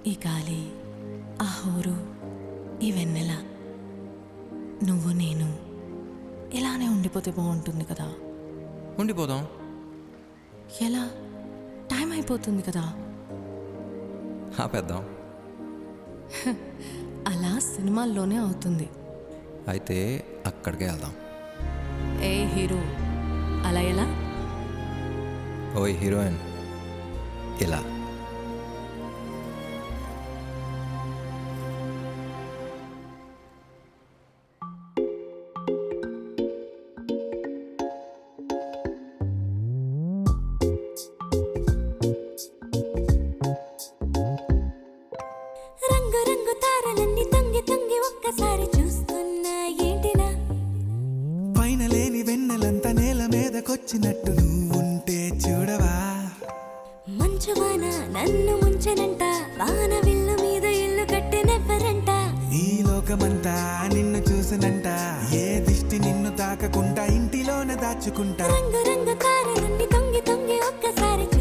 ఈ గాలి ఆ హోరు ఈ వెన్నెల నువ్వు నేను ఇలానే ఉండిపోతే బాగుంటుంది కదా ఉండిపోదాం ఎలా టైం అయిపోతుంది కదా ఆపేద్దాం అలా సినిమాల్లోనే అవుతుంది అయితే అక్కడికే వెళ్దాం ఏ హీరో అలా ఎలా ఓయ్ హీరోయిన్ ఇలా రంగు రంగు తారలన్నీ తొంగి తొంగి ఒక్కసారి చూస్తున్నా ఏంటినా పైన లేని వెన్నెలంతా నేల మీదకొచ్చినట్టు నువ్వుంటే చూడవా మంచు వాన నన్ను ముంచనంట వాన విల్లు మీద ఇల్లు కట్టినెవ్వరంట ఈ లోకమంతా నిన్ను చూసినంట ఏ దిష్టి నిన్ను తాకకుండా ఇంటిలోన దాచుకుంటా రంగు రంగు తారలన్నీ తొంగి తొంగి ఒక్కసారి